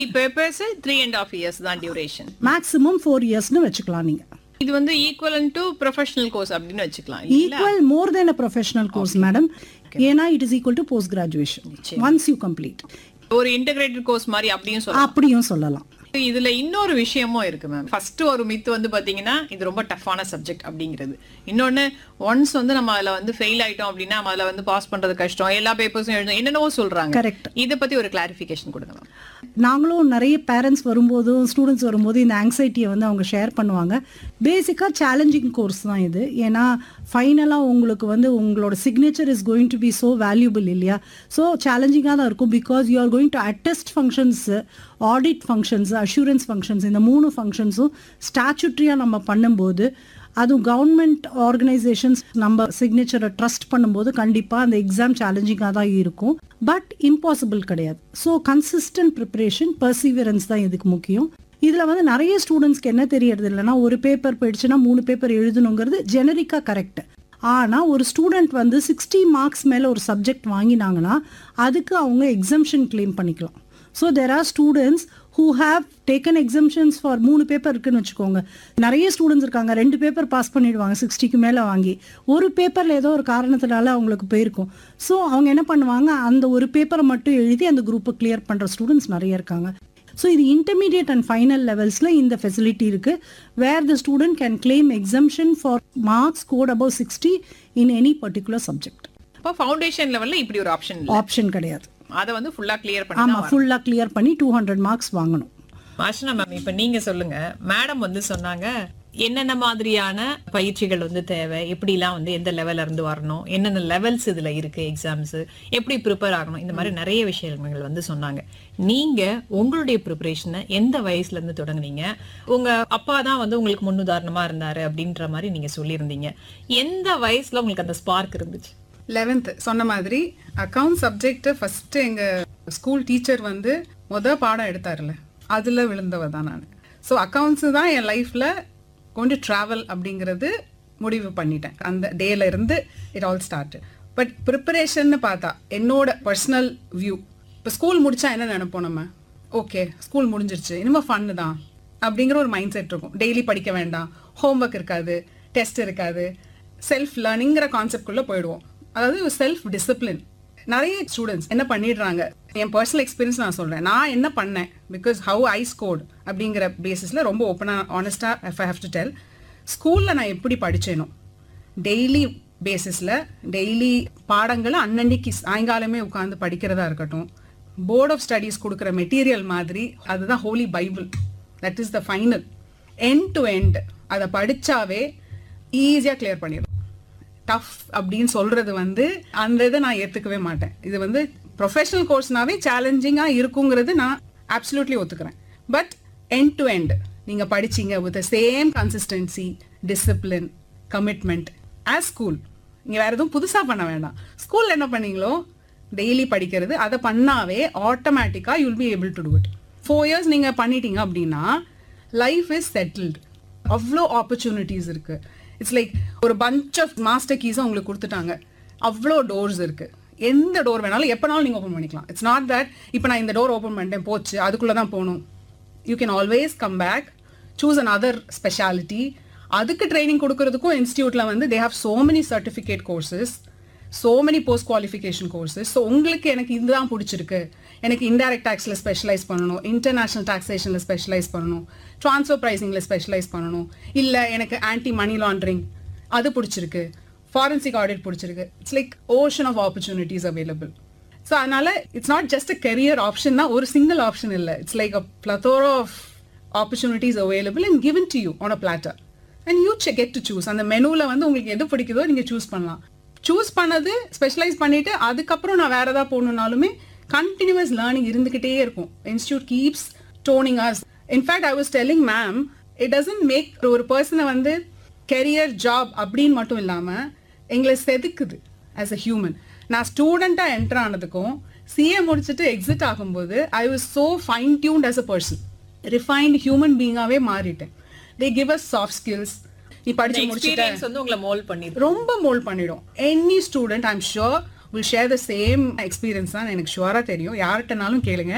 Papers three and half years தான் duration maximum four இயர்ஸ்னு வச்சுக்கலாம் நீங்க இது வந்து ஈக்குவலன் டு ப்ரொஃபஷனல் கோர்ஸ் அப்படின்னு வச்சுக்கலாம் இல்லைங்களா? Equal more then a professional course madam ஏன்னா it is equal to post graduation once you complete ஒரு இன்டகிரேட்டட் கோர்ஸ் மாதிரி அப்படியும் சொல்லலாம் அப்படியும் சொல்லலாம் இதுல இன்னொரு விஷயமும் இருக்கு மேம் ஃபர்ஸ்ட் ஒரு மித்து வந்து பாத்தீங்கன்னா இது ரொம்ப டஃப்பான சப்ஜெக்ட் அப்படிங்கிறது இன்னொன்னு ஒன்ஸ் வந்து நம்ம அதுல வந்து ஃபெயில் ஆயிட்டோம் அப்படின்னா நம்ம அதுல வந்து பாஸ் பண்றது கஷ்டம் எல்லா பேப்பர்ஸும் எழுதணும் என்னென்னவோ சொல்றாங்க Correct. இத பத்தி ஒரு கிளாரிபிகேஷன் கொடுங்க மேம் நாங்களும் நிறைய பேரண்ட்ஸ் வரும்போதும் ஸ்டூடெண்ட்ஸ் வரும்போது இந்த ஆங்ஸைட்டியை வந்து அவங்க ஷேர் பண்ணுவாங்க பேசிக்காக சேலஞ்சிங் கோர்ஸ் தான் இது ஏன்னா ஃபைனலாக உங்களுக்கு வந்து உங்களோட signature is going to be so valuable இல்லையா ஸோ சேலஞ்சிங்காக தான் இருக்கும் because you are going to attest functions audit functions assurance functions இந்த மூணு ஃபங்க்ஷன்ஸும் ஸ்டாச்சுட்ரியாக நம்ம பண்ணும்போது அதுவும் கவர்மெண்ட் ஆர்கனைசேஷன்ஸ் நம்ம சிக்னேச்சரை ட்ரஸ்ட் பண்ணும்போது கண்டிப்பாக அந்த எக்ஸாம் சேலஞ்சிங்காக தான் இருக்கும் பட் இம்பாசிபிள் கிடையாது ஸோ கன்சிஸ்டன்ட் ப்ரிப்பரேஷன் பர்சீவியரன்ஸ் தான் இதுக்கு முக்கியம் இதில் வந்து நிறைய ஸ்டூடெண்ட்ஸ்க்கு என்ன தெரியறது இல்லைன்னா ஒரு பேப்பர் போயிடுச்சுன்னா மூணு பேப்பர் எழுதணுங்கிறது ஜெனரிக்காக கரெக்ட் ஆனால் ஒரு ஸ்டூடெண்ட் வந்து சிக்ஸ்டி மார்க்ஸ் மேலே ஒரு சப்ஜெக்ட் வாங்கினாங்கன்னா அதுக்கு அவங்க எக்ஸம்ஷன் claim பண்ணிக்கலாம் so there are students who have taken exemptions for மூணு பேப்பர் இருக்குன்னு வச்சுக்கோங்க நிறைய ஸ்டூடெண்ட்ஸ் இருக்காங்க ரெண்டு பேப்பர் பாஸ் பண்ணிடுவாங்க சிக்ஸ்டிக்கு மேலே வாங்கி ஒரு பேப்பரில் ஏதோ ஒரு காரணத்தினால அவங்களுக்கு போயிருக்கும் ஸோ அவங்க என்ன பண்ணுவாங்க அந்த ஒரு பேப்பரை மட்டும் எழுதி அந்த குரூப்பை கிளியர் பண்ணுற ஸ்டூடெண்ட்ஸ் நிறைய இருக்காங்க ஸோ இது இன்டர்மீடியட் அண்ட் ஃபைனல் லெவல்ஸில் இந்த ஃபெசிலிட்டி இருக்கு where the student can claim exemption for marks got above sixty in any particular subject இப்போ ஃபவுண்டேஷன் லெவல்ல இப்படி ஒரு ஆப்ஷன் இல்ல ஆப்ஷன் கிடையாது அதை வந்து ஃபுல்லா கிளியர் பண்ணி ஆமாம் ஃபுல்லாக கிளியர் பண்ணி டூ ஹண்ட்ரட் மார்க்ஸ் வாங்கணும் மாஷனா மேம் இப்ப நீங்க சொல்லுங்க மேடம் வந்து சொன்னாங்க என்னென்ன மாதிரியான பயிற்சிகள் வந்து தேவை எப்படிலாம் வந்து எந்த லெவல்ல இருந்து வரணும் என்னென்ன லெவல்ஸ் இதுல இருக்கு எக்ஸாம்ஸ் எப்படி ப்ரிப்பேர் ஆகணும் இந்த மாதிரி நிறைய விஷயங்கள் வந்து சொன்னாங்க நீங்க உங்களுடைய ப்ரிப்பரேஷனை எந்த வயசுல இருந்து தொடங்குனீங்க உங்க அப்பா தான் வந்து உங்களுக்கு முன்னுதாரணமா இருந்தாரு அப்படின்ற மாதிரி நீங்க சொல்லியிருந்தீங்க எந்த வயசுல உங்களுக்கு அந்த ஸ்பார்க் இருந்துச்சு லெவன்த் சொன்ன மாதிரி அக்கவுண்ட் சப்ஜெக்ட் ஃபர்ஸ்ட் எங்க ஸ்கூல் டீச்சர் வந்து முத பாடம் எடுத்தாருல அதுல விழுந்தவ தான் நான் ஸோ அக்கவுண்ட்ஸ் தான் என் லைஃப்ல கொண்டு டிராவல் அப்படிங்கிறது முடிவு பண்ணிட்டேன் அந்த டேல இருந்து it all start but preparation பார்த்தா என்னோட பர்சனல் வியூ இப்போ ஸ்கூல் முடிச்சா என்ன நினைப்போம் நம்ம ஓகே ஸ்கூல் முடிஞ்சிருச்சு இனிமே ஃபன்னு தான் அப்படிங்கிற ஒரு மைண்ட் செட் இருக்கும் டெய்லி படிக்க வேண்டாம் ஹோம்ஒர்க் இருக்காது டெஸ்ட் இருக்காது செல்ஃப் லேர்னிங்கிற கான்செப்ட்குள்ளே போயிடுவோம் அதாவது செல்ஃப் டிசிப்ளின் நிறைய ஸ்டூடெண்ட்ஸ் என்ன பண்ணிடுறாங்க என் பர்சனல் எக்ஸ்பீரியன்ஸ் நான் சொல்கிறேன் நான் என்ன பண்ணேன் பிகாஸ் ஹவு ஐ ஸ்கோர்ட் அப்படிங்கிற பேசிஸில் ரொம்ப ஓப்பனாக ஆனஸ்டாக if I have to tell ஸ்கூலில் நான் எப்படி படிச்சேனோ டெய்லி பேசிஸில் டெய்லி பாடங்களை அன்னன்னைக்கு சாயங்காலமே உட்காந்து படிக்கிறதா இருக்கட்டும் போர்ட் ஆஃப் ஸ்டடீஸ் கொடுக்குற மெட்டீரியல் மாதிரி அதுதான் holy bible that is the final end to end அதை படிச்சாவே ஈஸியாக கிளியர் பண்ணிடும் டஃப் அப்படின்னு சொல்றது வந்து அந்த இதை நான் ஏத்துக்கவே மாட்டேன் இது வந்து ப்ரொஃபஷனல் கோர்ஸ்னாவே சேலஞ்சிங்கா இருக்குங்கிறது நான் அப்சல்யூட்லி ஒத்துக்கிறேன் பட் எண்ட் டு எண்ட் நீங்க படிச்சீங்க with same consistency discipline commitment as school நீங்க வேற எதுவும் புதுசா பண்ண வேண்டாம் ஸ்கூல்ல என்ன பண்ணீங்களோ டெய்லி படிக்கிறது அதை பண்ணாவே ஆட்டோமேட்டிக்கா you'll be able to do it four years நீங்க பண்ணிட்டீங்க அப்படின்னா லைஃப் இஸ் செட்டில்டு அவ்வளோ ஆப்பர்ச்சுனிட்டிஸ் இருக்கு இட்ஸ் லைக் ஒரு பஞ்ச் ஆஃப் மாஸ்டர் கீஸை உங்களுக்கு கொடுத்துட்டாங்க அவ்வளோ டோர்ஸ் இருக்கு எந்த டோர் வேணாலும் எப்போனாலும் நீங்கள் ஓப்பன் பண்ணிக்கலாம் இட்ஸ் நாட் தட் இப்போ நான் இந்த டோர் ஓப்பன் பண்ணிட்டேன் போச்சு அதுக்குள்ளே தான் போகணும் you can always come back choose another speciality அதுக்கு ட்ரைனிங் கொடுக்கறதுக்கும் இன்ஸ்டியூட்டில் வந்து they have so many certificate courses so many post qualification courses so உங்களுக்கு எனக்கு இதுதான் பிடிச்சிருக்கு எனக்கு இன்டைரக்ட் டேக்ஸில் ஸ்பெஷலைஸ் பண்ணணும் இன்டர்நேஷனல் டாக்ஸேஷனில் ஸ்பெஷலைஸ் பண்ணணும் ட்ரான்ஸ்ஃபர் ப்ரைசிங்கில் ஸ்பெஷலைஸ் பண்ணணும் இல்லை எனக்கு ஆன்டி மணி லாண்ட்ரிங் அது பிடிச்சிருக்கு ஃபாரன்சிக் ஆடிட் பிடிச்சிருக்கு it's like ocean of opportunities available so அதனால it's not just a career option தான் ஒரு சிங்கிள் ஆப்ஷன் இல்லை it's like a plethora of opportunities available and given to you on a platter and you get to choose அந்த மெனுவில் வந்து உங்களுக்கு எது பிடிக்குதோ நீங்கள் சூஸ் பண்ணலாம் சூஸ் பண்ணது ஸ்பெஷலைஸ் பண்ணிட்டு அதுக்கப்புறம் நான் வேற ஏதாவது போகணுன்னாலுமே கண்டினியூஸ் லேர்னிங் இருந்துகிட்டே இருக்கும் institute keeps toning us in fact I was telling ma'am it doesn't make ஒரு பர்சனை வந்து கெரியர் ஜாப் அப்படின்னு மட்டும் இல்லாமல் எங்களை செதுக்குது ஆஸ் அ ஹியூமன் நான் ஸ்டூடெண்ட்டாக என்டர் ஆனதுக்கும் சிஏ முடிச்சுட்டு எக்ஸிட் ஆகும்போது I was so fine tuned as a person refined human பீங்காகவே மாறிட்டேன் they give us soft skills நீ படிச்சு முடிச்சுட்ட எக்ஸ்பீரியன்ஸ் வந்து உங்களை மோல்ட் பண்ணிருக்கு ரொம்ப மோல்ட் பண்ணிடும் any student I'm sure will share the same experience தான் எனக்கு ஷுவராக தெரியும் யார்கிட்டனாலும் கேளுங்க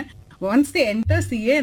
ஒன்ஸ் தி என்டர் சிஏ